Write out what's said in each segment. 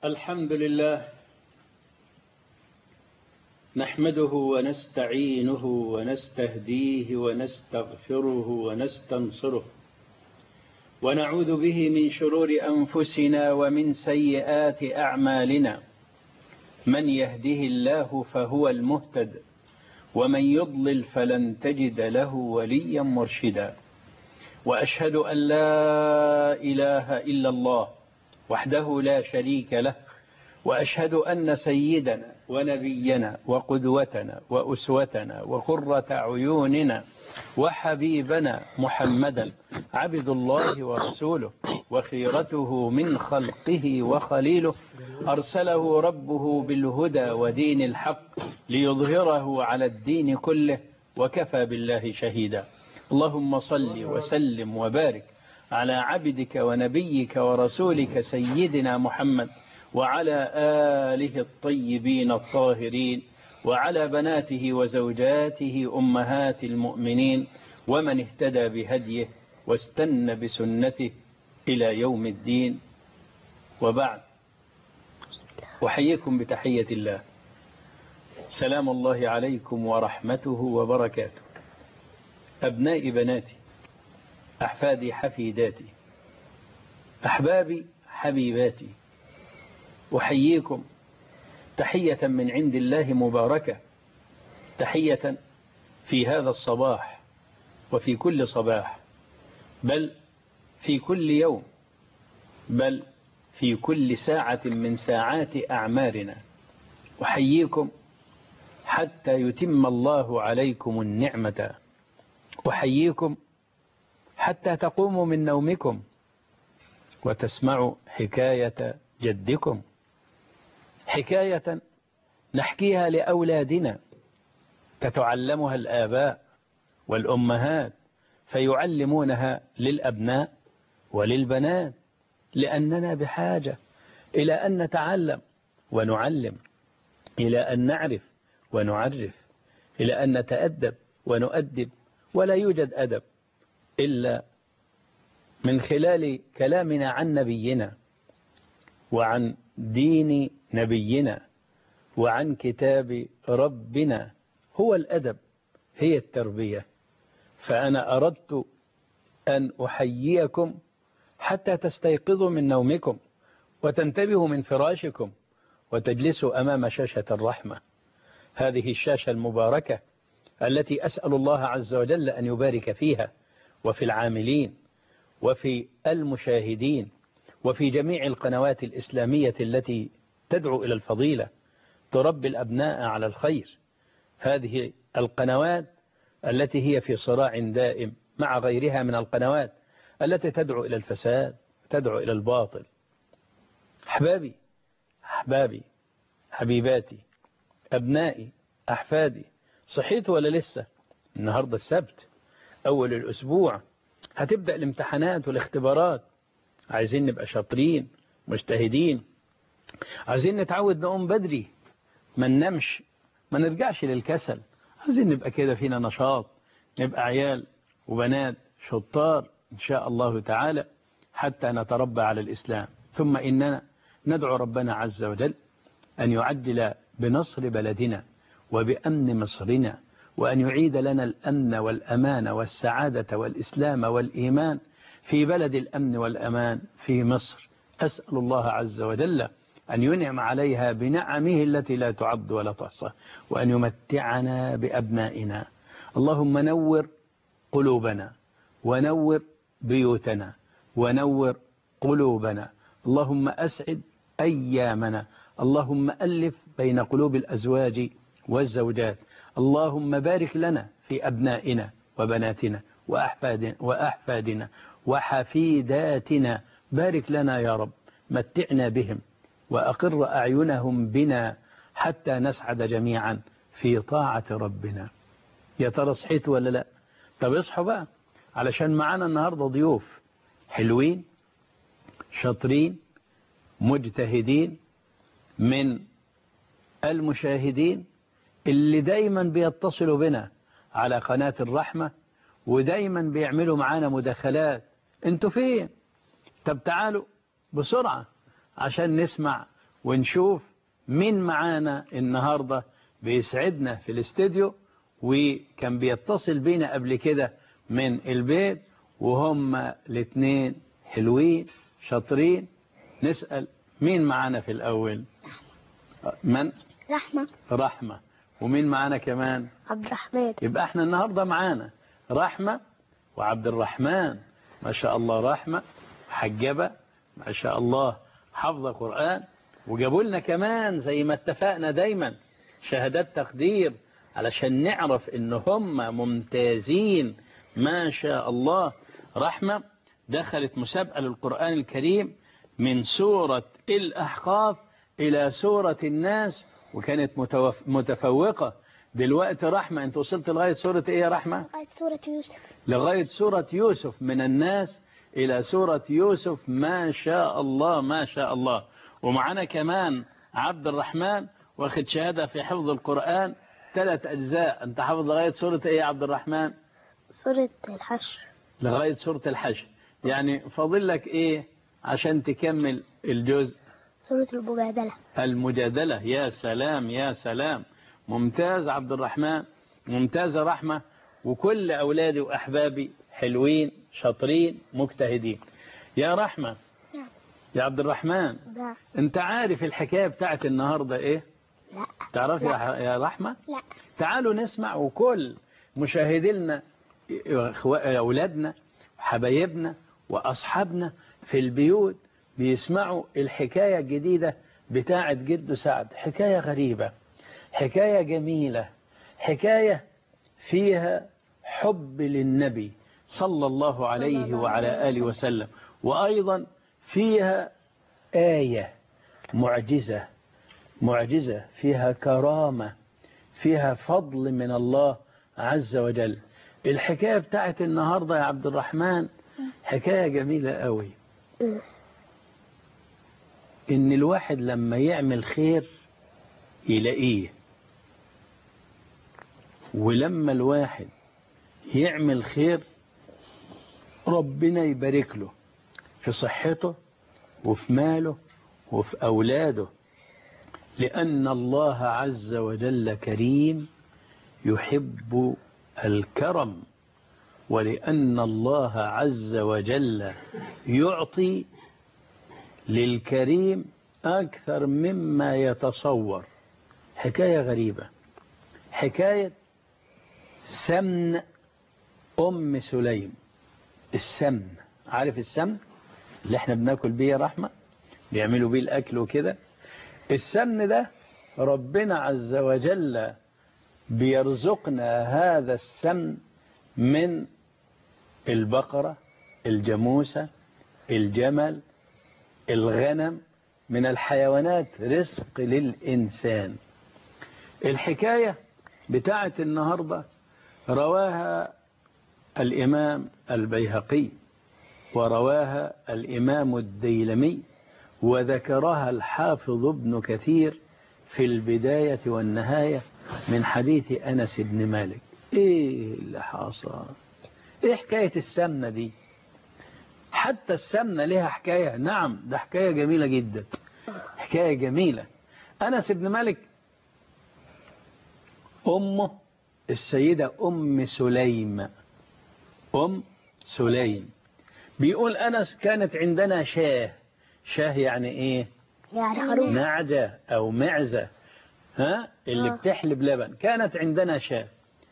الحمد لله نحمده ونستعينه ونستهديه ونستغفره ونستنصره ونعوذ به من شرور أنفسنا ومن سيئات أعمالنا من يهده الله فهو المهتد ومن يضلل فلن تجد له وليا مرشدا وأشهد أن لا إله إلا الله وحده لا شريك له وأشهد أن سيدنا ونبينا وقدوتنا وأسوتنا وقرة عيوننا وحبيبنا محمدا عبد الله ورسوله وخيرته من خلقه وخليله أرسله ربه بالهدى ودين الحق ليظهره على الدين كله وكفى بالله شهيدا اللهم صل وسلم وبارك على عبدك ونبيك ورسولك سيدنا محمد وعلى آله الطيبين الطاهرين وعلى بناته وزوجاته أمهات المؤمنين ومن اهتدى بهديه واستنى بسنته إلى يوم الدين وبعد أحييكم بتحية الله سلام الله عليكم ورحمته وبركاته أبناء بناتي أحفادي حفيداتي أحبابي حبيباتي أحييكم تحية من عند الله مباركة تحية في هذا الصباح وفي كل صباح بل في كل يوم بل في كل ساعة من ساعات أعمارنا أحييكم حتى يتم الله عليكم النعمة أحييكم حتى تقوموا من نومكم وتسمعوا حكاية جدكم حكاية نحكيها لأولادنا تتعلمها الآباء والأمهات فيعلمونها للأبناء وللبنات لأننا بحاجة إلى أن نتعلم ونعلم إلى أن نعرف ونعرف إلى أن نتأدب ونؤدب ولا يوجد أدب إلا من خلال كلامنا عن نبينا وعن دين نبينا وعن كتاب ربنا هو الأدب هي التربية فأنا أردت أن أحييكم حتى تستيقظوا من نومكم وتنتبهوا من فراشكم وتجلسوا أمام شاشة الرحمة هذه الشاشة المباركة التي أسأل الله عز وجل أن يبارك فيها وفي العاملين وفي المشاهدين وفي جميع القنوات الإسلامية التي تدعو إلى الفضيلة تربي الأبناء على الخير هذه القنوات التي هي في صراع دائم مع غيرها من القنوات التي تدعو إلى الفساد تدعو إلى الباطل أحبابي أحبابي حبيباتي أبنائي أحفادي صحيت ولا لسه النهاردة السبت أول الأسبوع هتبدأ الامتحانات والاختبارات عايزين نبقى شاطرين مجتهدين عايزين نتعود نقوم بدري ما ننامش ما نرجعش للكسل عايزين نبقى كده فينا نشاط نبقى عيال وبنات شطار إن شاء الله تعالى حتى نتربى على الإسلام ثم إننا ندعو ربنا عز وجل أن يعجل بنصر بلدنا وبأمن مصرنا وأن يعيد لنا الأمن والأمان والسعادة والإسلام والإيمان في بلد الأمن والأمان في مصر أسأل الله عز وجل أن ينعم عليها بنعمه التي لا تعد ولا تحصى وأن يمتعنا بأبنائنا اللهم نور قلوبنا ونور بيوتنا ونور قلوبنا اللهم أسعد أيامنا اللهم ألف بين قلوب الأزواج والزوجات اللهم بارك لنا في أبنائنا وبناتنا وأحفادنا, وأحفادنا وحفيداتنا بارك لنا يا رب متعنا بهم وأقر أعينهم بنا حتى نسعد جميعا في طاعة ربنا يا ترى صحيت ولا لا طب اصحوا بقى علشان معانا النهاردة ضيوف حلوين شاطرين مجتهدين من المشاهدين اللي دايما بيتصلوا بنا على قناة الرحمة ودايما بيعملوا معانا مداخلات انتوا فين طب تعالوا بسرعة عشان نسمع ونشوف مين معانا النهاردة بيسعدنا في الاستديو وكان بيتصل بينا قبل كده من البيت وهم الاثنين حلوين شاطرين نسأل مين معانا في الأول من رحمة رحمة ومين معانا كمان عبد الرحمن يبقى احنا النهاردة معانا رحمة وعبد الرحمن ما شاء الله رحمة حجبة ما شاء الله حفظ قرآن وجابوا لنا كمان زي ما اتفقنا دايما شهادات تقدير علشان نعرف ان هم ممتازين ما شاء الله رحمة دخلت مسابقة للقرآن الكريم من سورة الأحقاف إلى سورة الناس وكانت متوف... متفوقة دلوقتي رحمة انت وصلت لغاية سورة ايه يا رحمة آية سورة يوسف لغاية سورة يوسف من الناس إلى سورة يوسف ما شاء الله ما شاء الله ومعنا كمان عبد الرحمن واخد شهادة في حفظ القرآن ثلاث أجزاء أنت حافظ لغاية سورة إيه يا عبد الرحمن سورة الحشر لغاية سورة الحشر يعني فاضل لك إيه عشان تكمل الجزء سورة المجادلة المجادلة يا سلام يا سلام ممتاز عبد الرحمن ممتازة رحمة وكل أولادي وأحبابي حلوين شاطرين مجتهدين يا رحمة نعم. يا عبد الرحمن لا انت عارف الحكاية بتاعت النهاردة ايه لا تعرف يا لا. ح- يا رحمة لا تعالوا نسمع وكل مشاهدينا إخوة- أولادنا وحبايبنا وأصحابنا في البيوت بيسمعوا الحكاية الجديدة بتاعت جد سعد حكاية غريبة حكاية جميلة حكاية فيها حب للنبي صلى الله عليه الله وعلى عليه آله وسلم وأيضا فيها آية معجزة معجزة فيها كرامة فيها فضل من الله عز وجل الحكاية بتاعت النهاردة يا عبد الرحمن حكاية جميلة قوي م. إن الواحد لما يعمل خير يلاقيه ولما الواحد يعمل خير ربنا يبارك له في صحته وفي ماله وفي أولاده لأن الله عز وجل كريم يحب الكرم ولأن الله عز وجل يعطي للكريم أكثر مما يتصور حكاية غريبة حكاية سمن أم سليم السمن عارف السمن اللي احنا بناكل بيه يا رحمة بيعملوا بيه الأكل وكده السمن ده ربنا عز وجل بيرزقنا هذا السمن من البقرة الجاموسة الجمل الغنم من الحيوانات رزق للإنسان الحكاية بتاعت النهاردة رواها الإمام البيهقي ورواها الإمام الديلمي وذكرها الحافظ ابن كثير في البداية والنهاية من حديث أنس بن مالك إيه اللي حصل إيه حكاية السمنة دي حتى السمنة لها حكاية نعم ده حكاية جميلة جدا حكاية جميلة أنس بن مالك أمه السيدة أم سليم أم سليم بيقول أنس كانت عندنا شاه شاه يعني إيه يعني خروف نعجة أو معزة ها اللي آه. بتحلب لبن كانت عندنا شاه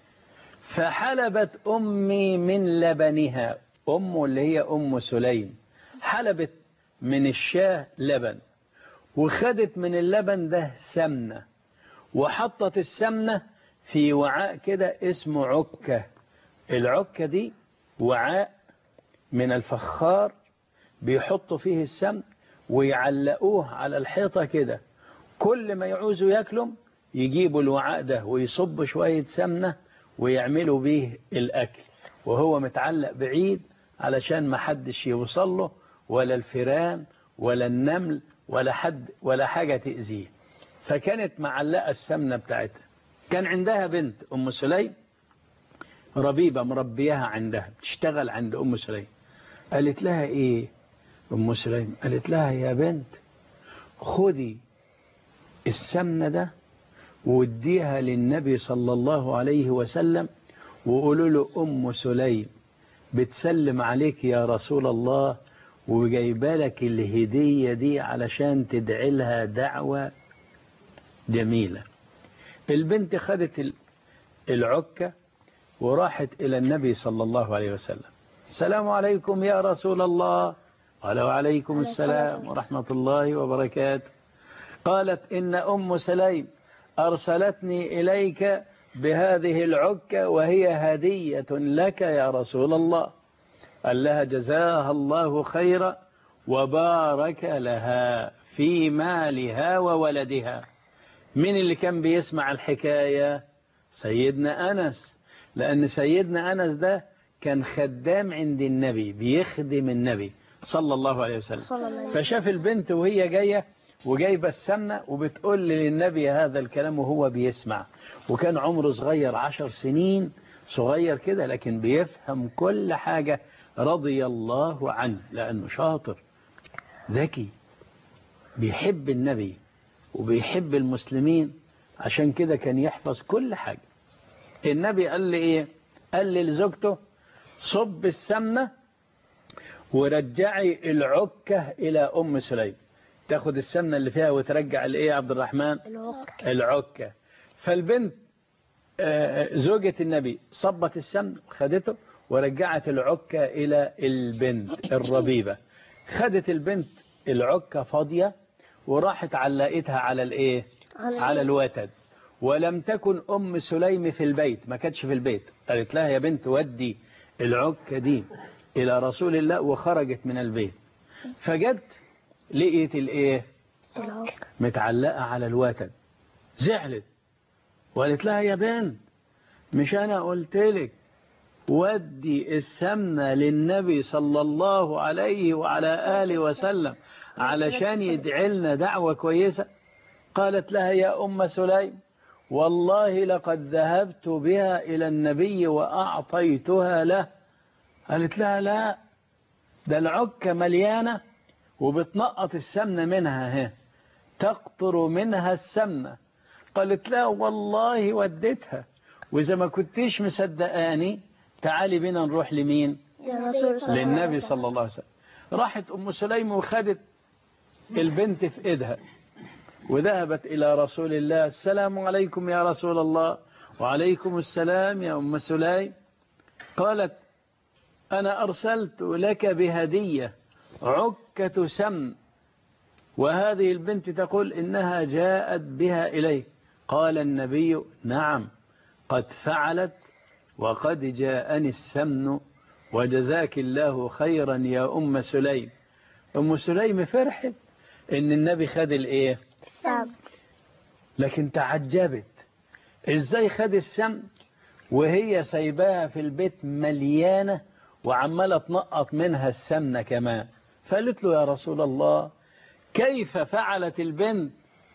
فحلبت أمي من لبنها أمه اللي هي أم سليم حلبت من الشاه لبن وخدت من اللبن ده سمنة وحطت السمنة في وعاء كده اسمه عكة العكة دي وعاء من الفخار بيحطوا فيه السمن ويعلقوه على الحيطة كده كل ما يعوزوا ياكلوا يجيبوا الوعاء ده ويصبوا شوية سمنة ويعملوا بيه الأكل وهو متعلق بعيد علشان ما حدش يوصل له ولا الفيران ولا النمل ولا حد ولا حاجة تأذيه فكانت معلقة السمنة بتاعتها كان عندها بنت أم سليم ربيبة مربيها عندها بتشتغل عند أم سليم قالت لها إيه أم سليم قالت لها يا بنت خدي السمنة ده واديها للنبي صلى الله عليه وسلم وقولوا له أم سليم بتسلم عليك يا رسول الله وجايبالك الهدية دي علشان تدعي لها دعوة جميلة البنت خدت العكة وراحت إلى النبي صلى الله عليه وسلم السلام عليكم يا رسول الله قال وعليكم السلام ورحمة الله وبركاته قالت إن أم سليم أرسلتني إليك بهذه العكة وهي هدية لك يا رسول الله قال لها جزاها الله خيرا وبارك لها في مالها وولدها من اللي كان بيسمع الحكاية سيدنا أنس لأن سيدنا أنس ده كان خدام عند النبي بيخدم النبي صلى الله عليه وسلم صلى الله عليه فشاف البنت وهي جاية وجايبة السمنة وبتقول للنبي هذا الكلام وهو بيسمع وكان عمره صغير عشر سنين صغير كده لكن بيفهم كل حاجة رضي الله عنه لأنه شاطر ذكي بيحب النبي وبيحب المسلمين عشان كده كان يحفظ كل حاجة النبي قال لي ايه قال لي لزوجته صب السمنة ورجعي العكة إلى أم سليم تاخد السمنة اللي فيها وترجع الايه يا عبد الرحمن العكة العكة فالبنت آه، زوجة النبي صبت السمن خدته ورجعت العكة إلى البنت الربيبة خدت البنت العكة فاضية وراحت علقتها على الايه على الوتد ولم تكن أم سليم في البيت ما كانتش في البيت قالت لها يا بنت ودي العكة دي إلى رسول الله وخرجت من البيت فجت لقيت الايه العكة متعلقة على الوتد زعلت وقالت لها يا بنت مش أنا قلت لك ودي السمنة للنبي صلى الله عليه وعلى آله وسلم علشان يدعي لنا دعوة كويسة قالت لها يا أم سليم والله لقد ذهبت بها إلى النبي وأعطيتها له قالت لها لا ده العكة مليانة وبتنقط السمنة منها هي تقطر منها السمنة قالت لا والله وديتها وإذا ما كنتيش مصدقاني تعالي بينا نروح لمين يا رسول الله للنبي صلى الله عليه وسلم راحت أم سليم وخدت البنت في إيدها وذهبت إلى رسول الله السلام عليكم يا رسول الله وعليكم السلام يا أم سليم قالت أنا أرسلت لك بهدية عكة سمن وهذه البنت تقول إنها جاءت بها إليك قال النبي نعم قد فعلت وقد جاءني السمن وجزاك الله خيرا يا أم سليم أم سليم فرحت إن النبي خد الإيه السم لكن تعجبت إزاي خد السمن وهي سايباها في البيت مليانة وعمالة تنقط منها السمنة كمان فقالت له يا رسول الله كيف فعلت البنت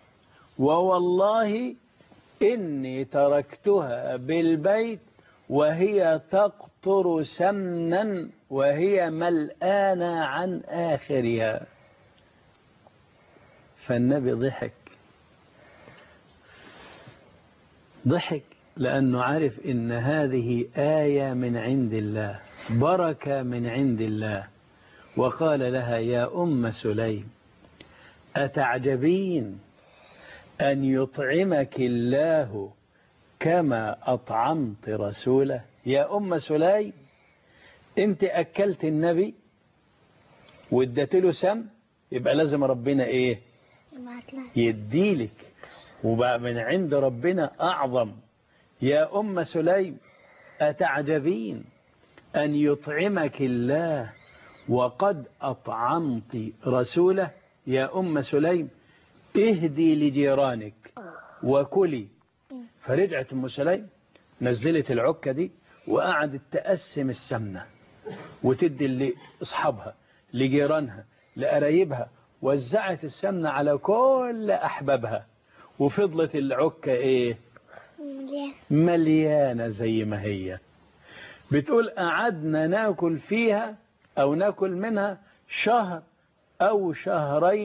ووالله إني تركتها بالبيت وهي تقطر سمنا وهي ملآنة عن آخرها فالنبي ضحك ضحك لأنه عارف إن هذه آية من عند الله بركة من عند الله وقال لها يا أم سليم أتعجبين أن يطعمك الله كما أطعمت رسوله يا أم سليم أنت أكلت النبي وادت له سم يبقى لازم ربنا إيه يديلك وبقى من عند ربنا أعظم يا أم سليم أتعجبين أن يطعمك الله وقد أطعمت رسوله يا أم سليم اهدي لجيرانك وكلي فرجعت أم سليم نزلت العكة دي وقعدت تقسم السمنة وتدي لأصحابها لجيرانها لقرايبها وزعت السمنة على كل أحبابها وفضلت العكة إيه مليانة زي ما هي بتقول قعدنا ناكل فيها أو ناكل منها شهر أو شهرين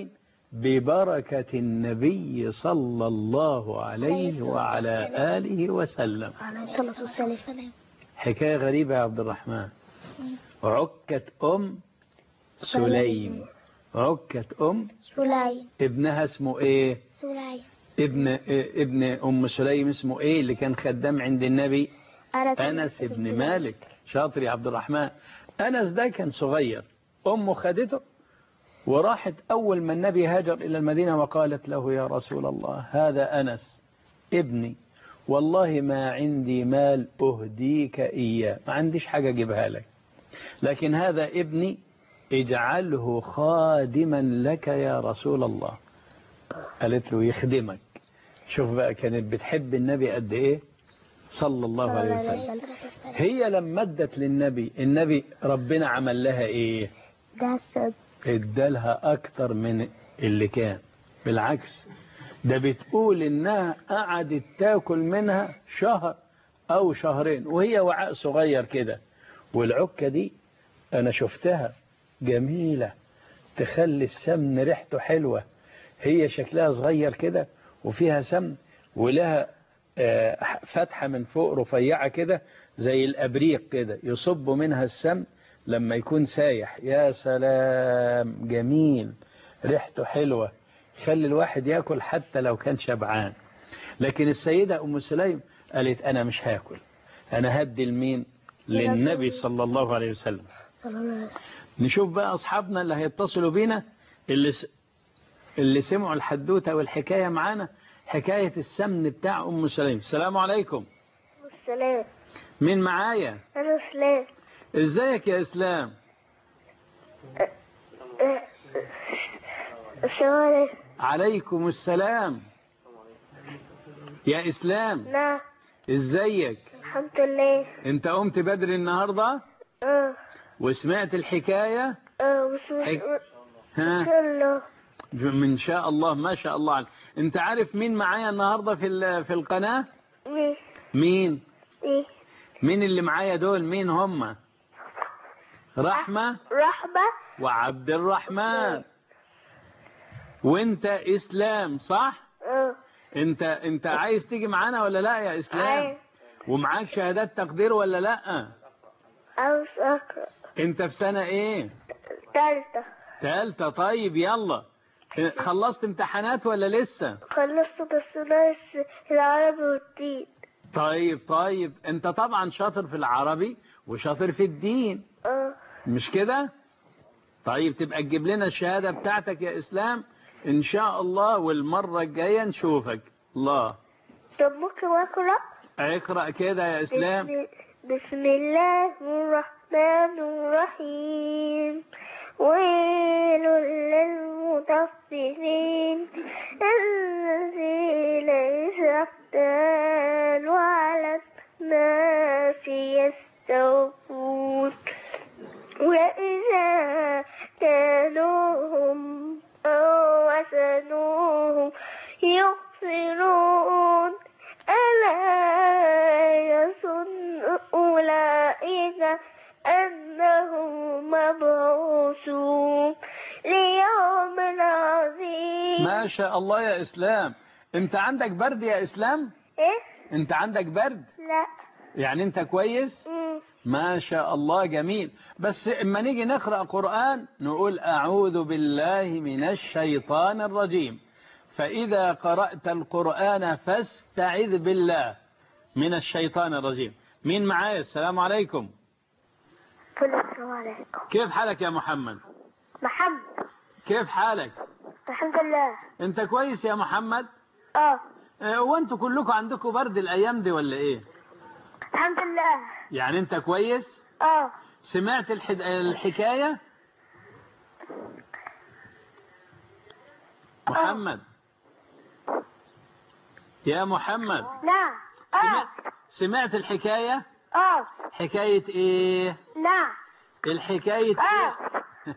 ببركة النبي صلى الله عليه وعلى آله وسلم عليه الصلاة والسلام حكاية غريبة يا عبد الرحمن عكت أم سليم عكت أم سليم ابنها اسمه ايه سليم ابن ابن ام سليم اسمه ايه اللي كان خدام عند النبي أنس انس ابن مالك شاطر يا عبد الرحمن انس ده كان صغير امه خدته وراحت اول ما النبي هاجر الى المدينه وقالت له يا رسول الله هذا انس ابني والله ما عندي مال اهديك اياه ما عنديش حاجه اجيبها لك لكن هذا ابني اجعله خادما لك يا رسول الله قالت له يخدمك شوف بقى كانت بتحب النبي قد ايه صلى الله عليه وسلم هي لما ادت للنبي النبي ربنا عمل لها ايه ده صدق ادالها اكتر من اللي كان بالعكس ده بتقول انها قعدت تاكل منها شهر او شهرين وهي وعاء صغير كده والعكة دي انا شفتها جميلة تخلي السمن ريحته حلوة هي شكلها صغير كده وفيها سمن ولها آه، فتحة من فوق رفيعة كده زي الأبريق كده يصب منها السمن لما يكون سايح يا سلام جميل ريحته حلوة خلي الواحد ياكل حتى لو كان شبعان لكن السيدة أم سليم قالت أنا مش هاكل أنا هدي المين للنبي صلى الله عليه وسلم صلى الله عليه وسلم نشوف بقى أصحابنا اللي هيتصلوا بينا اللي س... اللي سمعوا الحدوتة والحكاية معانا حكاية السمن بتاع أم سليم السلام عليكم السلام مين معايا أنا سلام ازيك يا إسلام السلام عليكم عليكم السلام يا إسلام نعم ازيك الحمد لله انت قمت بدري النهاردة اه وسمعت الحكاية اه بسم حك- الله ها الله من شاء الله ما شاء الله عليك. انت عارف مين معايا النهاردة في ال- في القناة مين مين ايه مين اللي معايا دول مين هم رحمة رحمة وعبد الرحمن وانت اسلام صح اه انت انت عايز تيجي معانا ولا لا يا اسلام عايز. ومعاك شهادات تقدير ولا لا عاوز أقرأ انت في سنة ايه تالتة تالتة طيب يلا خلصت امتحانات ولا لسه خلصت بس ناقص العربي والدين طيب طيب انت طبعا شاطر في العربي وشاطر في الدين اه مش كده طيب تبقى تجيب لنا الشهادة بتاعتك يا اسلام ان شاء الله والمرة الجاية نشوفك الله طب ممكن أقرأ اقرأ كده يا اسلام بسم, بسم الله الرحمن الرحيم ويل للمطففين الذين إذا اكتالوا على الناس يستوفون وإذا كانوهم أو وزنوهم يخسرون ألا يظن أولئك أنهم مبعوثون ليوم عظيم ما شاء الله يا اسلام انت عندك برد يا اسلام إيه؟ انت عندك برد لا يعني انت كويس مم. ما شاء الله جميل بس اما نيجي نقرأ قرآن نقول أعوذ بالله من الشيطان الرجيم فإذا قرأت القرآن فاستعذ بالله من الشيطان الرجيم مين معايا السلام عليكم كل السلام عليكم كيف حالك يا محمد محمد كيف حالك الحمد لله انت كويس يا محمد اه اه، وانتوا كلكم عندكم برد الايام دي ولا ايه الحمد لله يعني انت كويس اه سمعت الحد... الحكاية محمد يا محمد نعم سمعت, اه سمعت الحكاية اه حكاية ايه نعم الحكاية اه ايه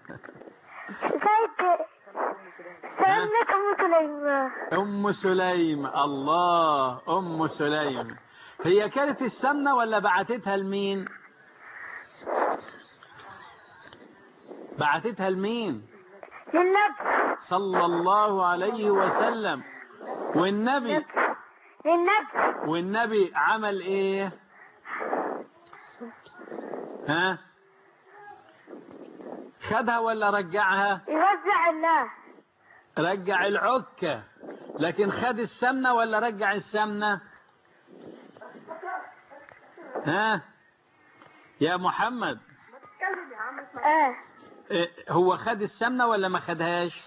زيد سلامك أم سليمان ام سليم الله ام سليم هي كانت السمنة ولا بعتتها لمين بعتتها لمين للنبي صلى الله عليه وسلم والنبي للنبي والنبي عمل ايه ها خدها ولا رجعها يوزع الناس رجع العكة لكن خد السمنة ولا رجع السمنة ها يا محمد اه إيه، هو خد السمنة ولا ما خدهاش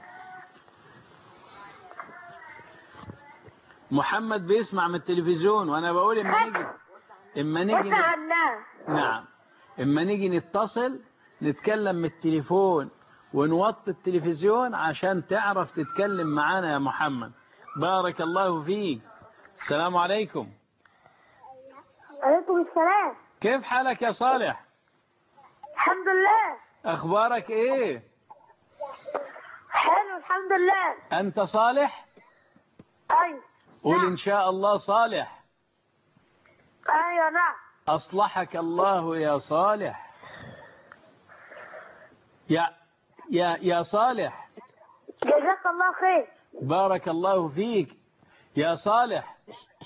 محمد بيسمع من التلفزيون وانا بقول اما نيجي اما نيجي وزع الناس نعم اما نيجي نتصل نتكلم من التليفون ونوطي التلفزيون عشان تعرف تتكلم معانا يا محمد بارك الله فيك السلام عليكم عليكم السلام كيف حالك يا صالح الحمد لله اخبارك ايه حلو الحمد لله انت صالح ايوه قول ان شاء الله صالح ايوه نعم أصلحك الله يا صالح يا يا يا صالح جزاك الله خير بارك الله فيك يا صالح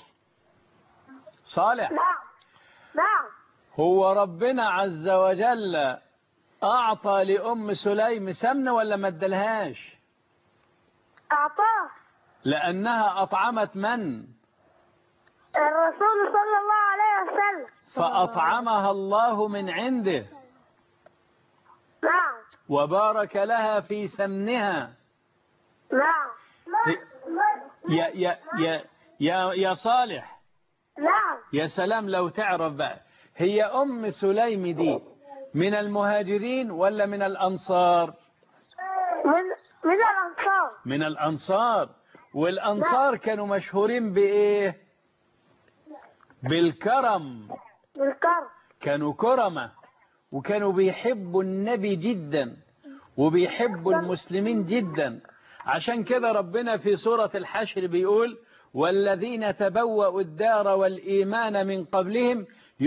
صالح نعم نعم هو ربنا عز وجل أعطى لأم سليم سمنة ولا ما ادالهاش اعطاه لأنها أطعمت من الرسول صلى الله عليه وسلم فأطعمها الله من عنده نعم وبارك لها في سمنها نعم يا يا يا يا يا صالح نعم يا سلام لو تعرف بقى هي أم سليم دي من المهاجرين ولا من الأنصار من من الانصار من الأنصار والأنصار كانوا مشهورين بإيه بالكرم بالكرم كانوا كرمة وكانوا بيحبوا النبي جدا وبيحبوا المسلمين جدا عشان كده ربنا في سورة الحشر بيقول والذين تبوأوا الدار والإيمان من قبلهم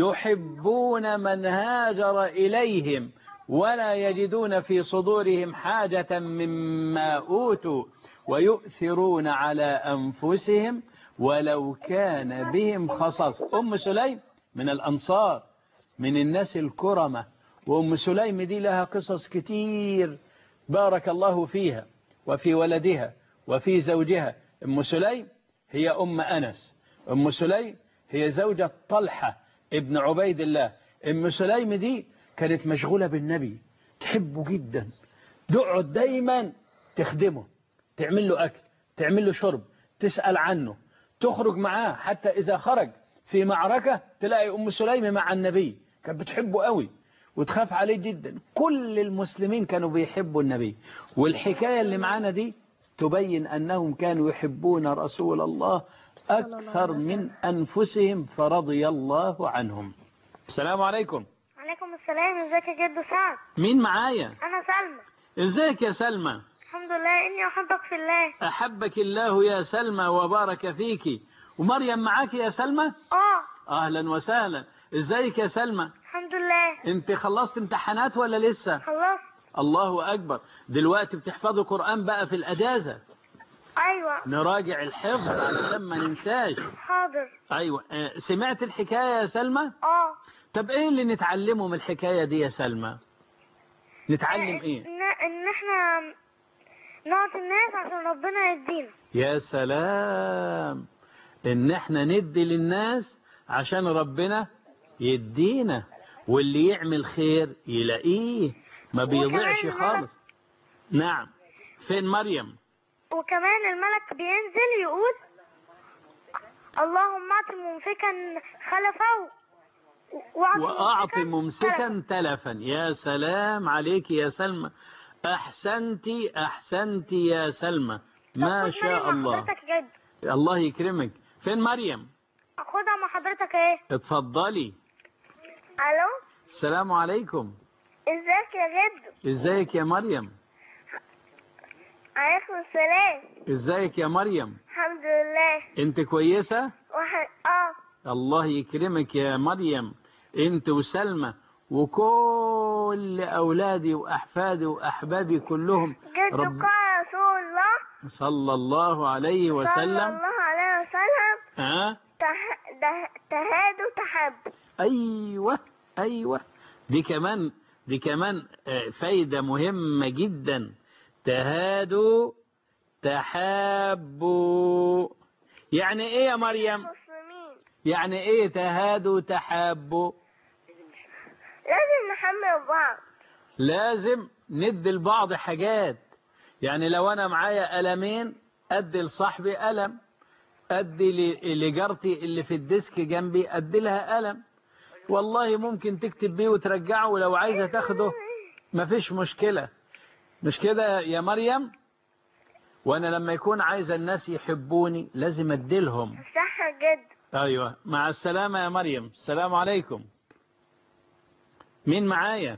يحبون من هاجر إليهم ولا يجدون في صدورهم حاجة مما أوتوا ويؤثرون على أنفسهم ولو كان بهم خصاص أم سليم من الأنصار من الناس الكرمة وأم سليم دي لها قصص كتير بارك الله فيها وفي ولدها وفي زوجها أم سليم هي أم أنس أم سليم هي زوجة طلحة ابن عبيد الله أم سليم دي كانت مشغولة بالنبي تحبه جدا تقعد دايما تخدمه تعمل له أكل تعمل له شرب تسأل عنه تخرج معاه حتى إذا خرج في معركة تلاقي أم سليم مع النبي كانت بتحبه قوي وتخاف عليه جدا كل المسلمين كانوا بيحبوا النبي والحكاية اللي معانا دي تبين أنهم كانوا يحبون رسول الله أكثر من أنفسهم فرضي الله عنهم السلام عليكم عليكم السلام ازيك يا جد سعد مين معايا انا سلمى ازيك يا سلمى الحمد لله اني احبك في الله أحبك الله يا سلمى وبارك فيك ومريم معاك يا سلمى اه أهلا وسهلا ازيك يا سلمى الحمد لله انت خلصت امتحانات ولا لسه خلصت الله أكبر دلوقتي بتحفظوا قرآن بقى في الأجازة ايوه نراجع الحفظ علشان ما ننساش حاضر أيوة آه، سمعت الحكاية يا سلمى اه طب إيه اللي نتعلمه من الحكاية دي يا سلمى نتعلم إيه ان ان احنا نعطي الناس عشان ربنا يدينا يا سلام إن إحنا ندي للناس عشان ربنا يدينا واللي يعمل خير يلاقيه ما بيضيعش وكمان خالص نعم فين مريم وكمان الملك بينزل يقول اللهم اعط ممسكا خلفه وأعط ممسكا تلفا يا سلام عليك يا سلمى أحسنتي أحسنتي يا سلمى ما طب خد شاء مع الله حضرتك جد الله يكرمك فين مريم اخدها مع حضرتك ايه اتفضلي الو السلام عليكم ازيك يا جد ازيك يا مريم عليكم السلام ازيك يا مريم الحمد لله انت كويسة واحد اه الله يكرمك يا مريم انت وسلمى وكل كل أولادي وأحفادي وأحبابي كلهم جدك رب رسول الله صلى الله عليه صلى وسلم الله عليه وسلم ها تح... ده... تهاد تحب أيوة أيوة دي كمان دي كمان آه، فايدة مهمة جدا تهادوا تحابوا يعني ايه يا مريم مسلمين يعني ايه تهادوا تحابوا لازم نحمل بعض لازم ندي لبعض حاجات يعني لو انا معايا قلمين ادي لصاحبي قلم ادي ل- لجارتي اللي في الديسك جنبي ادي لها قلم والله ممكن تكتب بيه وترجعه ولو عايزه تاخده مفيش مشكلة مش كده يا مريم وانا لما يكون عايز الناس يحبوني لازم اديلهم صح جدا ايوه مع السلامة يا مريم السلام عليكم مين معايا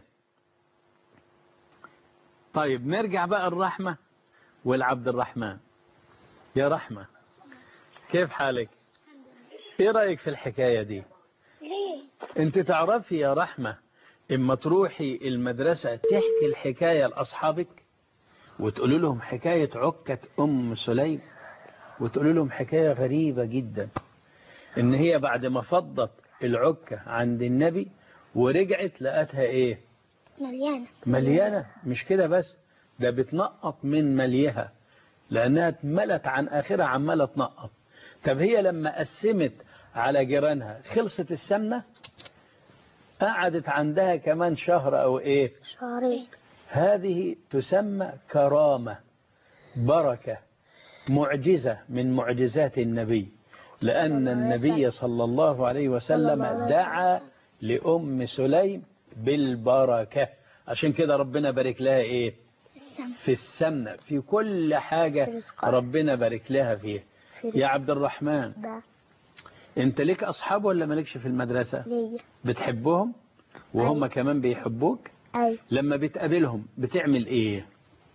طيب نرجع بقى الرحمة والعبد الرحمن يا رحمة كيف حالك ايه رأيك في الحكاية دي ليه انت تعرفي يا رحمة اما تروحي المدرسة تحكي الحكاية لأصحابك وتقول لهم حكاية عكة أم سليم وتقول لهم حكاية غريبة جدا ان هي بعد ما فضت العكة عند النبي ورجعت لقتها ايه مليانة مليانة مش كده بس ده بتنقط من مليها لأنها اتملت عن آخرها عمالة تنقط طب هي لما قسمت على جيرانها خلصت السمنة قعدت عندها كمان شهر أو إيه شهرين هذه تسمى كرامة بركة معجزة من معجزات النبي لأن النبي صلى الله عليه وسلم دعا لأم سليم بالبركة عشان كده ربنا بارك لها إيه في السمنة في كل حاجة ربنا بارك لها فيها يا عبد الرحمن ده انت ليك أصحاب ولا مالكش في المدرسة ليا بتحبهم وهم كمان بيحبوك أي لما بتقابلهم بتعمل ايه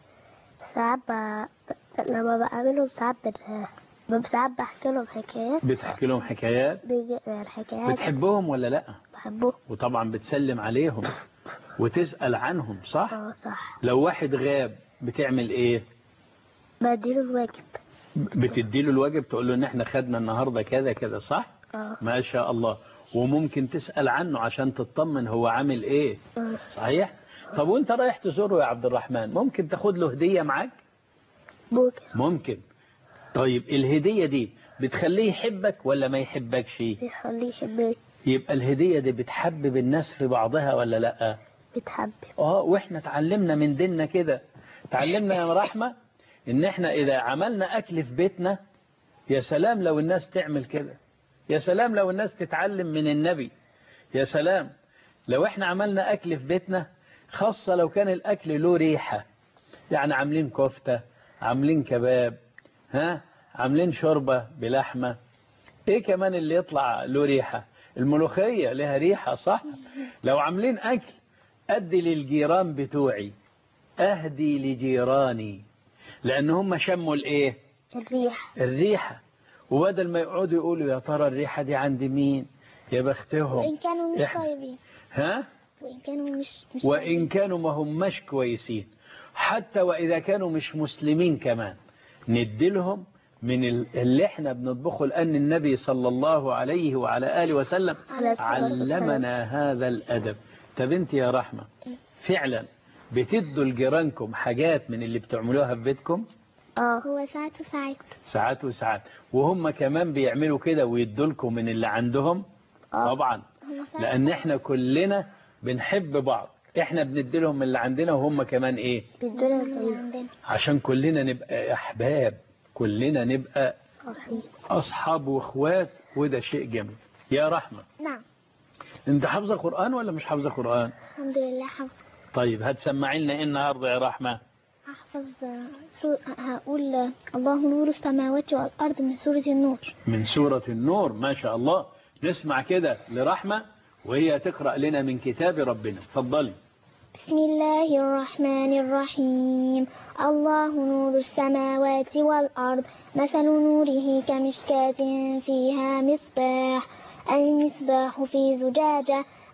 ساعات ب... لما بقابلهم ساعات بت... ساعات بحكي لهم حكايات بتحكي لهم حكايات بيجي الحكايات بتحبهم ولا لا بحبهم وطبعا بتسلم عليهم وتسأل عنهم صح اه صح لو واحد غاب بتعمل ايه بديله الواجب بتديله الواجب تقول له ان احنا خدنا النهارده كذا كذا صح اه ما شاء الله وممكن تسأل عنه عشان تطمن هو عامل ايه آه. صحيح طب وانت رايح تزوره يا عبد الرحمن ممكن تاخد له هدية معاك ممكن ممكن طيب الهدية دي بتخليه يحبك ولا ما يحبكش بيخليه يحبني يبقى الهدية دي بتحبب الناس في بعضها ولا لا بتحب اه واحنا اتعلمنا من ديننا كده اتعلمنا يا رحمة ان احنا اذا عملنا اكل في بيتنا يا سلام لو الناس تعمل كده يا سلام لو الناس تتعلم من النبي يا سلام لو احنا عملنا اكل في بيتنا خاصة لو كان الاكل له ريحة يعني عاملين كفتة عاملين كباب ها عاملين شوربة بلحمة ايه كمان اللي يطلع له ريحة الملوخية لها ريحة صح لو عاملين اكل ادي للجيران بتوعي اهدي لجيراني لان هم شموا الايه الريح الريحة وبدل ما يقعدوا يقولوا يا ترى الريحة دي عند مين يا بختهم وإن كانوا مش إحنا- طيبين ها وإن كانوا مش مش وإن كانوا ما هماش كويسين حتى وإذا كانوا مش مسلمين كمان نديلهم من ال- اللي احنا بنطبخه لأن النبي صلى الله عليه وعلى آله وسلم عليه الصلاة والسلام. علمنا هذا الأدب طب انت يا رحمة فعلا بتدوا لجيرانكم حاجات من اللي بتعملوها في بيتكم اه هو ساعات وساعات ساعات وساعات وهم كمان بيعملوا كده ويدوا لكم من اللي عندهم آه. طبعا هو ساعات لأن احنا كلنا بنحب بعض احنا بندي لهم من اللي عندنا وهم كمان ايه بيدونا اللي عندنا عشان كلنا نبقى احباب كلنا نبقى صحيح اصحاب واخوات وده شيء جميل يا رحمة نعم انت حافظة قرآن ولا مش حافظة قرآن الحمد لله حافظ طيب هتسمعي لنا ايه النهارده يا رحمة أحفظ سو... هقول الله نور السماوات والأرض من سورة النور من سورة النور ما شاء الله نسمع كده لرحمة وهي تقرأ لنا من كتاب ربنا اتفضلي بسم الله الرحمن الرحيم الله نور السماوات والأرض مثل نوره كمشكاة فيها مصباح المصباح في زجاجة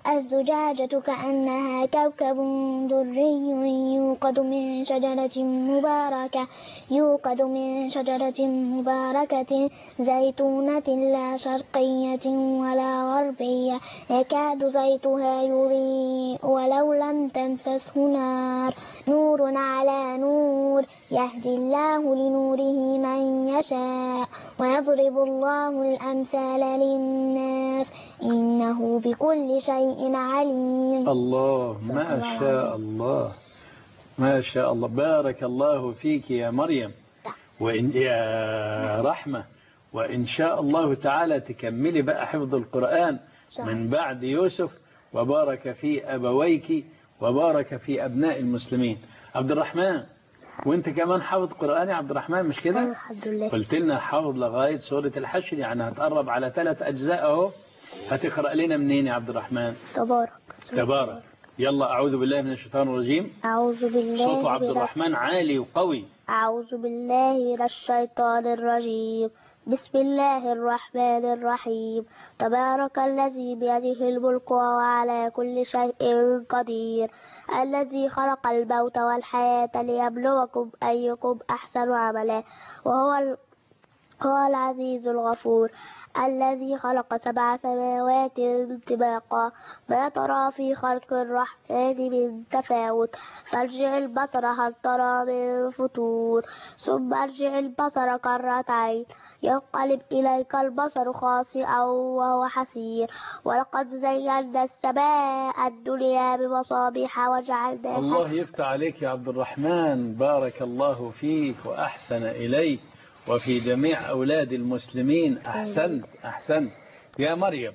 الزجاجة كأنها كوكب دري يوقد من شجرة مباركة يوقد من شجرة مباركة زيتونة لا شرقية ولا غربية يكاد زيتها يضيء ولو لم تمسسه نار نور على نور يهدي الله لنوره من يشاء ويضرب الله الأمثال للناس إنه بكل شيء عليم الله ما شاء الله ما شاء الله بارك الله فيك يا مريم وإن يا رحمة وإن شاء الله تعالى تكملي بقى حفظ القرآن من بعد يوسف وبارك في أبويك وبارك في أبناء المسلمين عبد الرحمن وانت كمان حافظ قرآن يا عبد الرحمن مش كده الحمد لله قلت لنا حافظ لغاية سورة الحشر يعني هتقرب على ثلاث أجزاء اهو هتقرأ لنا منين يا عبد الرحمن تبارك تبارك يلا أعوذ بالله من الشيطان الرجيم أعوذ بالله صوت عبد من الرحمن عالي وقوي أعوذ بالله من الشيطان الرجيم بسم الله الرحمن الرحيم تبارك الذي بيده الملك وهو على كل شيء قدير الذي خلق الموت والحياة ليبلوكم أيكم أحسن عملا وهو ال... هو العزيز الغفور الذي خلق سبع سماوات طباقا ما ترى في خلق الرحمن من تفاوت فارجع البصر هل ترى من فتور ثم ارجع البصر كرتين ينقلب إليك البصر خاسئا وهو حسير ولقد زينا السماء الدنيا بمصابيح وجعلناها الله يفتح عليك يا عبد الرحمن بارك الله فيك وأحسن إليك وفي جميع أولاد المسلمين أحسنت أحسنت يا مريم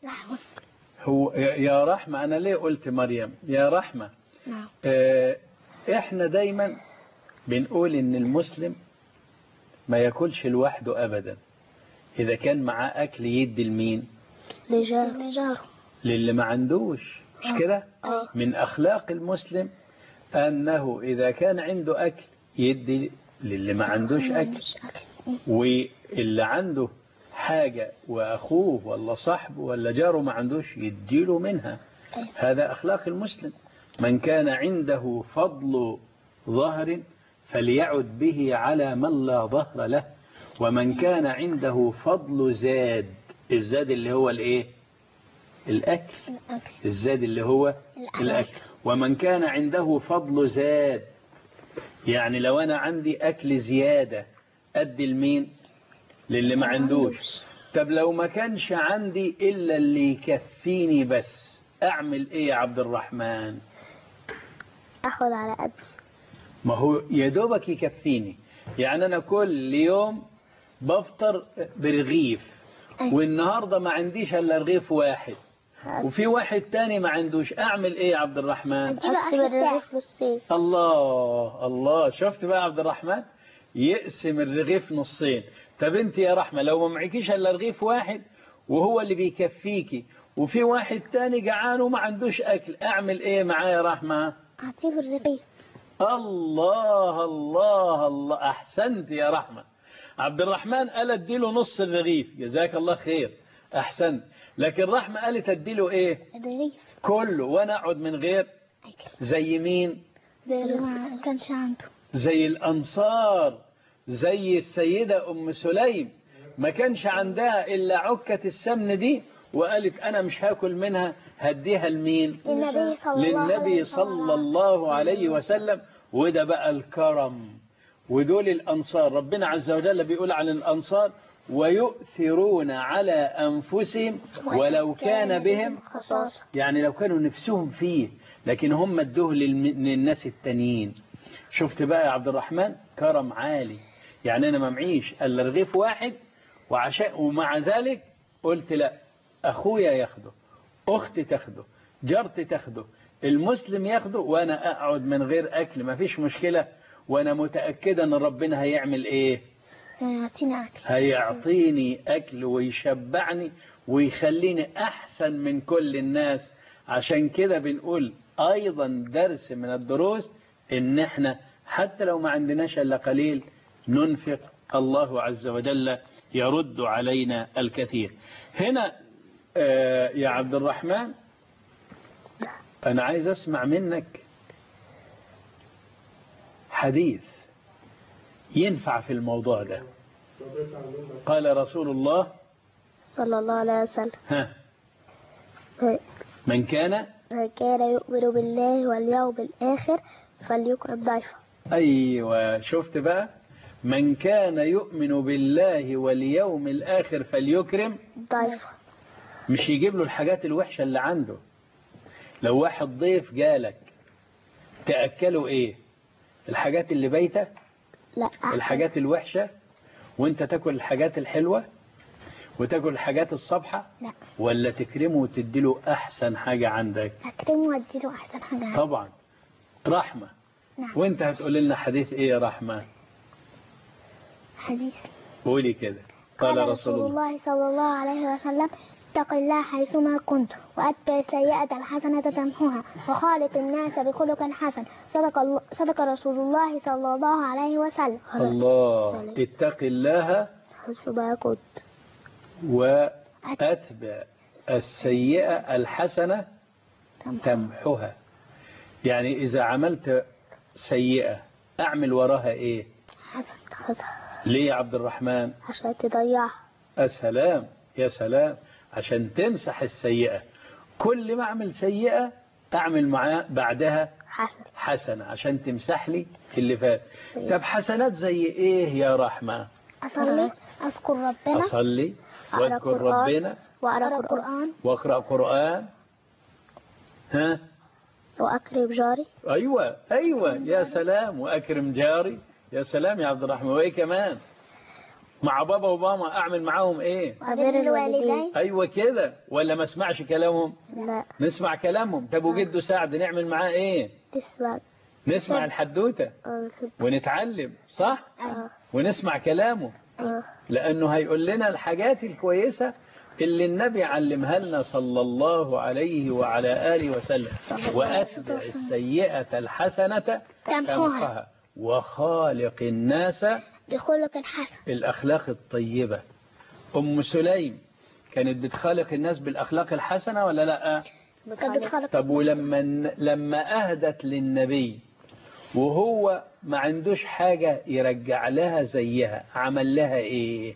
هو يا- يا رحمة أنا ليه قلت مريم يا رحمة نعم. آه، إحنا دايما بنقول إن المسلم ما ياكلش لوحده أبدا إذا كان معاه أكل يدي لمين لجار للي ما عندوش مش كده أي. من أخلاق المسلم أنه إذا كان عنده أكل يدي للي ما عندوش أكل واللي عنده حاجة وأخوه ولا صاحبه ولا جاره ما عندوش يديله منها هذا أخلاق المسلم من كان عنده فضل ظهر فليعد به على من لا ظهر له ومن كان عنده فضل زاد الزاد اللي هو الايه الأكل الأكل الزاد اللي هو الأكل. الأكل ومن كان عنده فضل زاد يعني لو أنا عندي أكل زيادة أدي لمين للي ما عندوش طب لو ما كانش عندي إلا اللي يكفيني بس أعمل إيه يا عبد الرحمن أخذ على قدي ما هو يا دوبك يكفيني يعني أنا كل يوم بفطر برغيف أي. والنهاردة ما عنديش إلا رغيف واحد وفي واحد تاني ما عندوش أعمل إيه يا عبد الرحمن أقسم الرغيف نصين الله الله شفت بقى يا عبد الرحمن يقسم الرغيف نصين طب انت يا رحمة لو ما معكيش الا رغيف واحد وهو اللي بيكفيكي وفي واحد تاني جعان وما عندوش اكل اعمل ايه معاه يا رحمة أعطيه الرغيف الله الله الله احسنت يا رحمة عبد الرحمن قال اديله نص الرغيف جزاك الله خير احسنت لكن رحمة قالت اديله ايه الرغيف كله وانا اقعد من غير أكل زي مين ده ما كانش عنده زي الأنصار زي السيدة أم سليم ما كانش عندها إلا عكة السمن دي وقالت أنا مش هاكل منها هديها لمين للنبي صلى الله عليه للنبي وسلم. صلى الله عليه وسلم وده بقى الكرم ودول الأنصار ربنا عز وجل بيقول عن الأنصار ويؤثرون على أنفسهم ولو كان بهم خصاصة يعني لو كانوا نفسهم فيه لكن هم ادوه للم- للناس التانيين شفت بقى يا عبد الرحمن كرم عالي يعني انا ما معيش الا رغيف واحد وعشان ومع ذلك قلت لا اخويا ياخده اختي تاخده جارتي تاخده المسلم ياخده وانا اقعد من غير اكل ما فيش مشكلة وانا متأكدة ان ربنا هيعمل ايه يعطينا أكل هيعطيني أكل ويشبعني ويخليني أحسن من كل الناس عشان كده بنقول أيضا درس من الدروس إن إحنا حتى لو ما عندناش إلا قليل ننفق الله عز وجل يرد علينا الكثير هنا آه، يا عبد الرحمن أنا عايز أسمع منك حديث ينفع في الموضوع ده قال رسول الله صلى الله عليه وسلم ها من كان من كان يؤمن بالله واليوم الآخر فليكرم ضيفه أيوة شفت بقى من كان يؤمن بالله واليوم الآخر فليكرم ضيفه مش يجيب له الحاجات الوحشة اللي عنده لو واحد ضيف جالك تأكله ايه الحاجات اللي بيته لا أحسن. الحاجات الوحشة وانت تاكل الحاجات الحلوة وتاكل الحاجات الصبحة لا ولا تكرمه وتديله أحسن حاجة عندك أكرمه وأديله أحسن حاجة طبعا رحمة نعم وانت هتقول لنا حديث ايه يا رحمة حديث قولي كده قال رسول الله الله صلى الله عليه وسلم اتق الله حيثما كنت وأتبع السيئة الحسنة تمحوها وخالق الناس بخلق حسن صدق, الله صدق رسول الله صلى الله عليه وسلم الله اتق الله حيثما كنت وأتبع السيئة الحسنة تمحها يعني إذا عملت سيئة أعمل وراها إيه حسن حسن ليه يا عبد الرحمن عشان تضيعها السلام يا سلام عشان تمسح السيئة كل ما أعمل سيئة أعمل معاه بعدها حسن حسنة عشان تمسح لي اللي فات طب حسنات زي إيه يا رحمة أصلي أذكر ربنا أصلي أقرأ واذكر قرآن. ربنا وأقرأ قرآن واقرأ قرآن ها وأكرم جاري أيوة أيوة يا سلام وأكرم جاري يا سلام يا عبد الرحمن وإيه كمان مع بابا وماما أعمل معاهم إيه وبر الوالدين أيوة كده ولا ما اسمعش كلامهم لا نسمع كلامهم طب وجده سعد نعمل معاه إيه تسمع نسمع الحدوتة آه، ونتعلم صح آه، ونسمع كلامه آه. لأنه هيقول لنا الحاجات الكويسة اللي النبي علمها لنا صلى الله عليه وعلى آله وسلم وأتبع السيئة الحسنة تمحها وخالق الناس بخلق حسن بالأخلاق الطيبة أم سليم كانت بتخالق الناس بالأخلاق الحسنة ولا لا كانت بتخلق طب ولما لما أهدت للنبي وهو ما عندوش حاجة يرجع لها زيها عمل لها إيه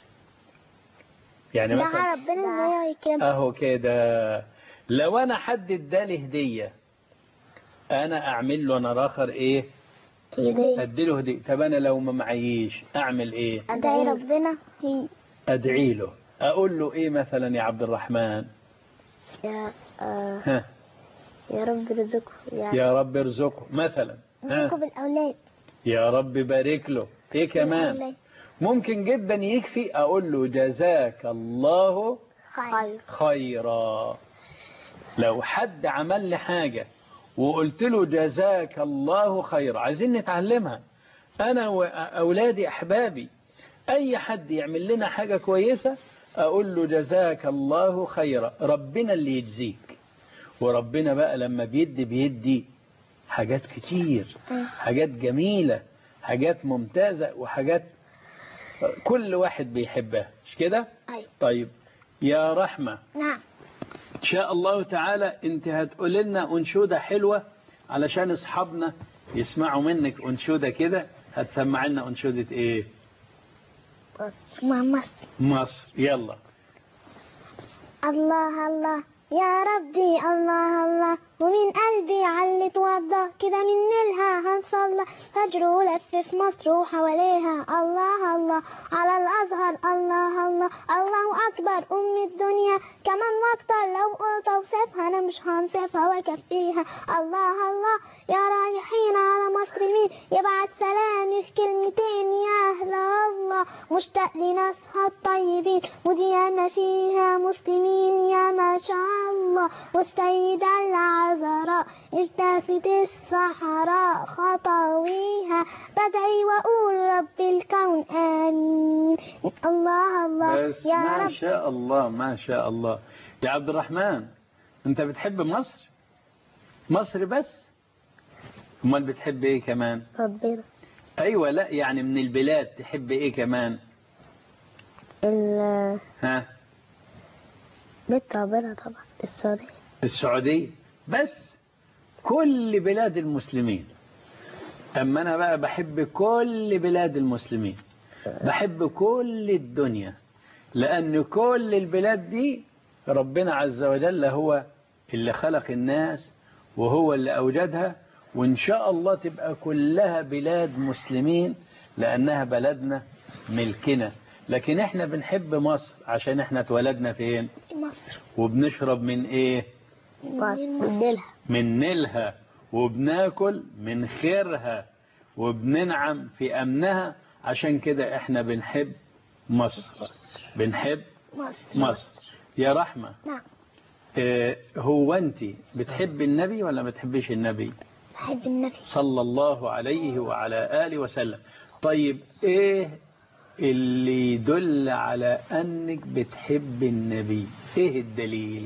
يعني مثلا دعا ربنا ان هو يكرم اهو كده لو انا حد ادالي هديه انا اعمل له انا اخر ايه ايديه اديله هديه طب انا لو ما معيش اعمل ايه ادعي ربنا هي ادعي له اقول له ايه مثلا يا عبد الرحمن يا آه ها يا رب رزقه يا يا رب ارزقه مثلا ها رزقه بالاولاد يا رب بارك له ايه كمان بالأولاد. ممكن جدا يكفي اقول له جزاك الله خير خيرا لو حد عمل لي حاجة وقلت له جزاك الله خيرا عايزين نتعلمها أنا وأولادي أحبابي أي حد يعمل لنا حاجة كويسة أقول له جزاك الله خيرا ربنا اللي يجزيك وربنا بقى لما بيدي بيدي حاجات كتير حاجات جميلة حاجات ممتازة وحاجات كل واحد بيحبها مش كده أيوة. طيب يا رحمة نعم إن شاء الله تعالى أنت هتقول لنا أنشودة حلوة علشان أصحابنا يسمعوا منك أنشودة كده هتسمع لنا أنشودة إيه بس مع مصر مصر يلا الله الله يا ربي الله الله ومن قلبي علي توضى كده من نيلها هنصلى فجر ولف في مصر وحواليها الله الله على الأزهر الله الله الله أكبر أم الدنيا كمان أكتر لو قلت أوصفها أنا مش هنصفها وأكفيها الله الله يا رايحين على مصر مين يبعت سلامي في كلمتين يا أهل الله مشتاق لناسها الطيبين وديانة فيها مسلمين يا ما شاء الله والسيدة العذراء اجتازت الصحراء خطويها بدعي وأقول رب الكون آمين الله الله بس يا ما رب شاء الله ما شاء الله يا عبد الرحمن أنت بتحب مصر مصر بس امال بتحب إيه كمان ربنا أيوة لا يعني من البلاد تحب إيه كمان ال- ها بيت ربنا طبعا السعودية السعودية بس كل بلاد المسلمين أما أنا بقى بحب كل بلاد المسلمين بحب كل الدنيا لأن كل البلاد دي ربنا عز وجل هو اللي خلق الناس وهو اللي أوجدها وإن شاء الله تبقى كلها بلاد مسلمين لأنها بلدنا ملكنا لكن احنا بنحب مصر عشان احنا اتولدنا فين مصر وبنشرب من ايه نيلها من نيلها وبناكل من خيرها وبننعم في أمنها عشان كده احنا بنحب مصر بنحب مصر مصر يا رحمة نعم اه هو انت بتحب النبي ولا ما بتحبش النبي بحب النبي صلى الله عليه وعلى آله وسلم طيب ايه اللي يدل على انك بتحب النبي ايه الدليل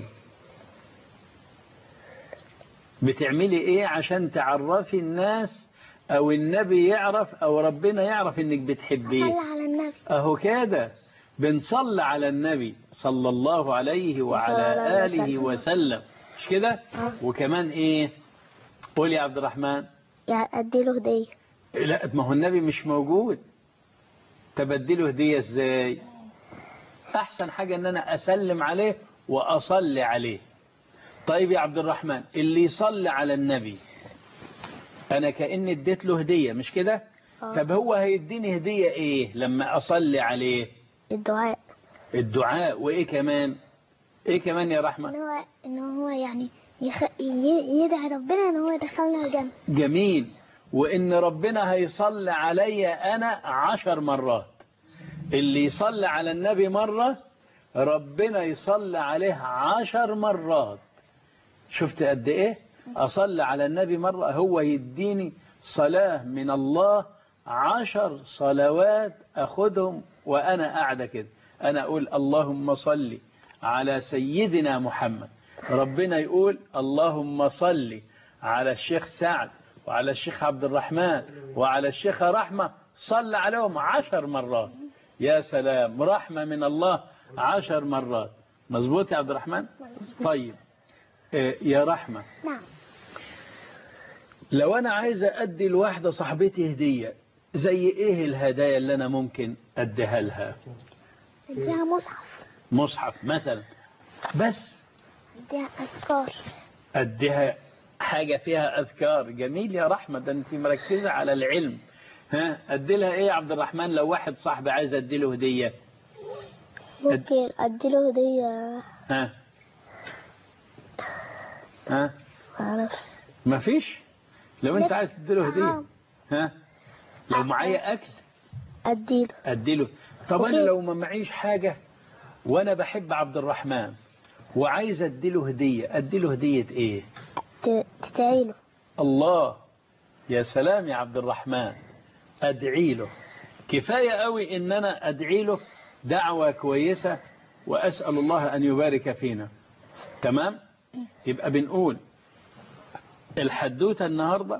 بتعملي ايه عشان تعرفي الناس او النبي يعرف او ربنا يعرف انك بتحبيه صلى على النبي اهو كده بنصلي على النبي صلى الله عليه وعلى صلى الله عليه آله وسلم. وسلم مش كده وكمان ايه قول يا عبد الرحمن يعني أديله هدية لا ما هو النبي مش موجود تبدله هدية ازاي احسن حاجة ان انا اسلم عليه واصلي عليه طيب يا عبد الرحمن اللي يصلي على النبي انا كأني اديت له هدية مش كده آه. طب هو هيديني هدية ايه لما اصلي عليه الدعاء الدعاء وايه كمان ايه كمان يا رحمة ان هو ان هو يعني يخ... ي- يدعي ربنا ان هو يدخلنا الجنة جميل وإن ربنا هيصلي علي أنا عشر مرات اللي يصلي على النبي مرة ربنا يصلي عليه عشر مرات شفت قد إيه أصلي على النبي مرة هو يديني صلاة من الله عشر صلوات أخذهم وأنا قاعدة كده أنا أقول اللهم صل على سيدنا محمد ربنا يقول اللهم صل على الشيخ سعد وعلى الشيخ عبد الرحمن وعلى الشيخ رحمة صل عليهم عشر مرات يا سلام رحمة من الله عشر مرات مظبوط يا عبد الرحمن طيب إيه، يا رحمة نعم لو أنا عايز أدي لواحدة صاحبتي هدية زي إيه الهدايا اللي أنا ممكن أديها لها اديها مصحف مصحف مثلا بس اديها اذكار أديها حاجة فيها أذكار جميل يا رحمة ده أنت مركزة على العلم ها أدي لها إيه يا عبد الرحمن لو واحد صاحبي عايز أدي له هدية ممكن أديله هدية ها ها معرفش ما فيش لو أنت لبس. عايز تدي له هدية طعام. ها لو معايا أكل أديله أدي له طب أنا وفي- لو ما معيش حاجة وأنا بحب عبد الرحمن وعايز أدي له هدية أدي له هدية إيه ت- تدعيله الله يا سلام يا عبد الرحمن أدعي له كفاية قوي إن أنا أدعي له دعوة كويسة وأسأل الله أن يبارك فينا تمام يبقى بنقول الحدوتة النهاردة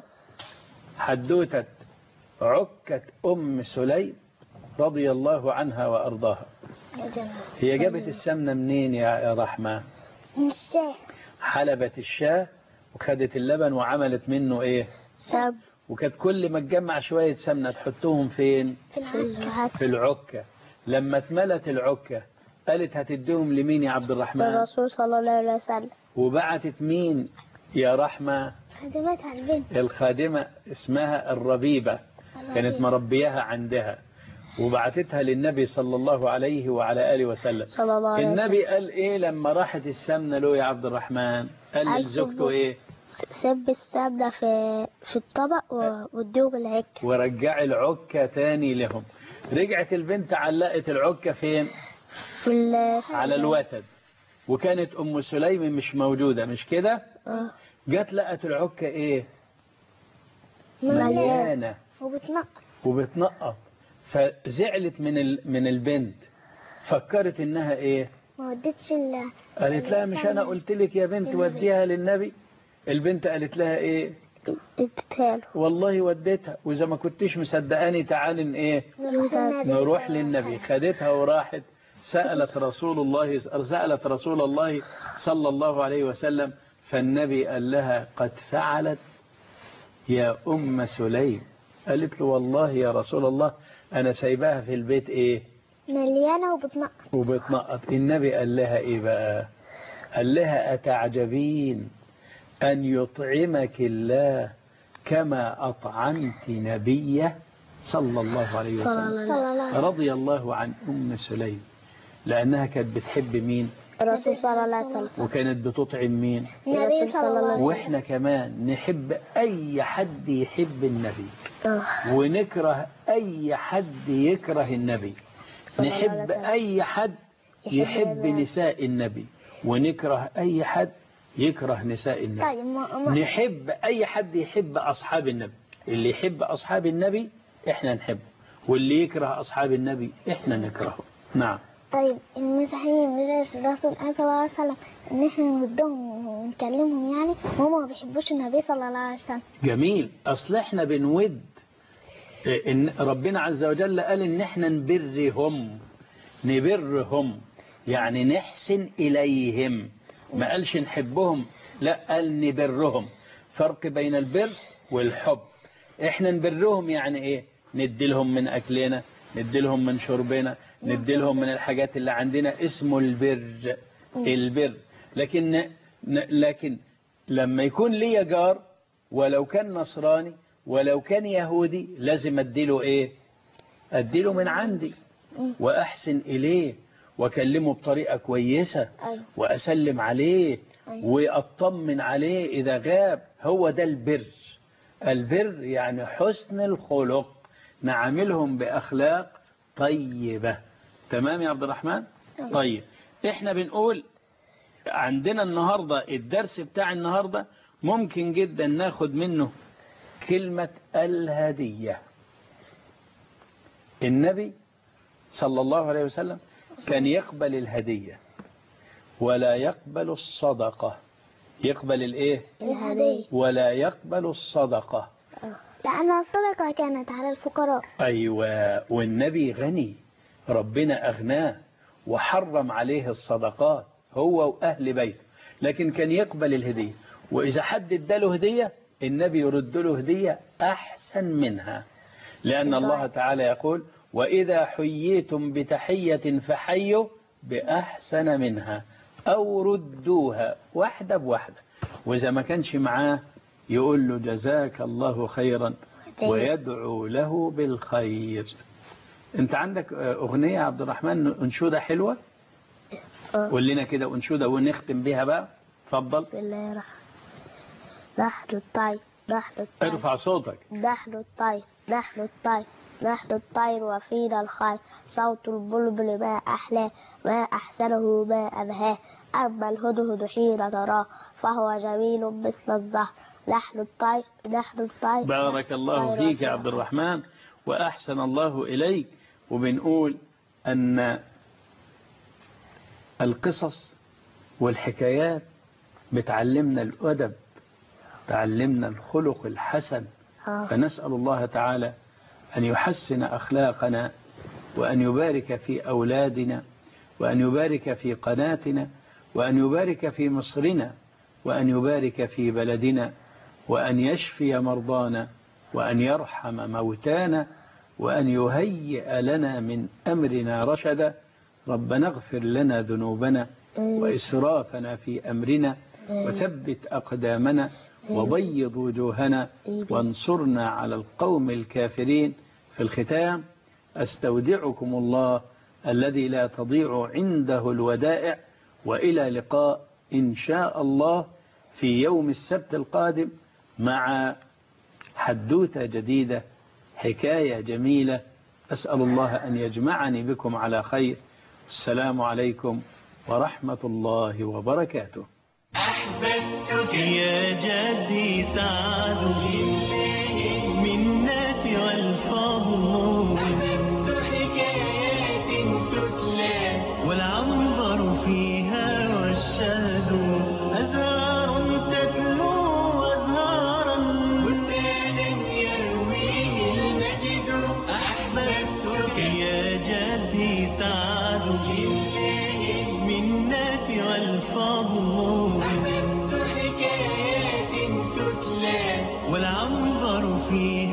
حدوتة عكة أم سليم رضي الله عنها وأرضاها يا جنة هي جابت السمنة منين يا يا رحمة من الشاه حلبت الشاه وخدت اللبن وعملت منه إيه سب وكانت كل ما تجمع شوية سمنة تحطهم فين في في العكة العك في العكة لما اتملت العكة قالت هتديهم لمين يا عبد الرحمن الرسول صلى الله عليه وسلم وبعتت مين يا رحمة خدمتها البنت الخادمة اسمها الربيبة كانت مربياها عندها وبعتتها للنبي صلى الله عليه وعلى آله وسلم صلى الله عليه وسلم النبي قال ايه لما راحت السمنة له يا عبد الرحمن قال قال لزوجته سبوا. ايه سب السمنة في في الطبق و- واديهم العك ورجع العكة تاني لهم رجعت البنت علقت العكة فين في ال على الوتد وكانت ام سليم مش موجودة مش كده آه. جت لقت العكة ايه مليانة مليانة وبتنقط وبتنقط فزعلت من ال... من البنت فكرت انها ايه ما وديتش ال قالت لها مش انا قلت لك يا بنت وديها للنبي البنت قالت لها ايه اديتها له والله وديتها واذا ما كنتش مصدقاني تعالي ن- ايه نروح للنبي نروح للنبي خدتها وراحت سألت رسول الله سألت رسول الله صلى الله عليه وسلم فالنبي قال لها قد فعلت يا أم سليم قالت له والله يا رسول الله أنا سايباها في البيت إيه مليانة وبتنقط وبتنقط النبي قال لها إيه بقى قال لها أتعجبين أن يطعمك الله كما أطعمت نبيه صلى الله عليه وسلم صلى الله عليه وسلم رضي الله عن أم سليم لأنها كانت بتحب مين الرسول صلى الله عليه وسلم وكانت بتطعم مين النبي صلى الله عليه وسلم وإحنا كمان نحب أي حد يحب النبي آه. ونكره أي حد يكره النبي صلى الله عليه نحب وسلم. أي حد يحب نساء النبي ونكره أي حد يكره نساء النبي طيب ما ما نحب أي حد يحب أصحاب النبي اللي يحب أصحاب النبي إحنا نحبه واللي يكره أصحاب النبي إحنا نكرهه نعم طيب المسيحيين مش الرسول صلى الله عليه وسلم ان احنا نودهم ونكلمهم يعني وهم ما بيحبوش النبي صلى الله عليه وسلم جميل أصل إحنا بنود إن ربنا عز وجل قال إن إحنا نبرهم نبرهم يعني نحسن إليهم ما قالش نحبهم لا قال نبرهم فرق بين البر والحب إحنا نبرهم يعني إيه نديلهم من أكلنا نديلهم من شربنا نديلهم من الحاجات اللي عندنا اسمه البر البر لكن ن- لكن لما يكون لي جار ولو كان نصراني ولو كان يهودي لازم اديله ايه اديله من عندي واحسن اليه واكلمه بطريقه كويسه أيوة. واسلم عليه أيوة. واطمن عليه اذا غاب هو ده البر البر يعني حسن الخلق نعاملهم باخلاق طيبه تمام يا عبد الرحمن طيب احنا بنقول عندنا النهاردة الدرس بتاع النهاردة ممكن جدا ناخد منه كلمة الهدية النبي صلى الله عليه وسلم كان يقبل الهدية ولا يقبل الصدقة يقبل الايه الهدية ولا يقبل الصدقة لأن الصدقة كانت على الفقراء أيوة والنبي غني ربنا أغناه وحرم عليه الصدقات هو وأهل بيته لكن كان يقبل الهدية وإذا حد اداله هدية النبي يرد له هدية أحسن منها لأن الله تعالى يقول وإذا حييتم بتحية فحيوا بأحسن منها أو ردوها واحدة بواحدة وإذا ما كانش معاه يقول له جزاك الله خيرا ويدعو له بالخير انت عندك اغنية يا عبد الرحمن انشودة حلوة آه. قول لنا كده انشودة ونختم بيها بقى اتفضل بسم الله الرحمن نحن الطير نحن الطير ارفع صوتك نحن الطير نحن الطير نحن الطير وفينا الخير صوت البلبل ما أحلاه ما أحسنه ما أبهاه أما الهدهد حين تراه فهو جميل مثل الزهر نحن الطير نحن الطير بارك الله طير فيك يا وفينا عبد الرحمن وأحسن الله إليك وبنقول أن القصص والحكايات بتعلمنا الأدب تعلمنا الخلق الحسن آه. فنسأل الله تعالى أن يحسن أخلاقنا وأن يبارك في أولادنا وأن يبارك في قناتنا وأن يبارك في مصرنا وأن يبارك في بلدنا وأن يشفي مرضانا وأن يرحم موتانا وأن يهيئ لنا من أمرنا رشدا ربنا اغفر لنا ذنوبنا وإسرافنا في أمرنا وثبت أقدامنا وبيض وجوهنا وانصرنا على القوم الكافرين في الختام أستودعكم الله الذي لا تضيع عنده الودائع وإلى لقاء إن شاء الله في يوم السبت القادم مع حدوتة جديدة حكاية جميلة أسأل الله أن يجمعني بكم على خير السلام عليكم ورحمة الله وبركاته أحببتك يا جدي سعد بالمنة والفضل أحببت حكايات تتلى والعنبر فيها والشهد أزهار تتلو أزهارا بستانا يرويه المجد أحببتك يا جدي سعد بالمنة والفضل أحببت حكايات فيها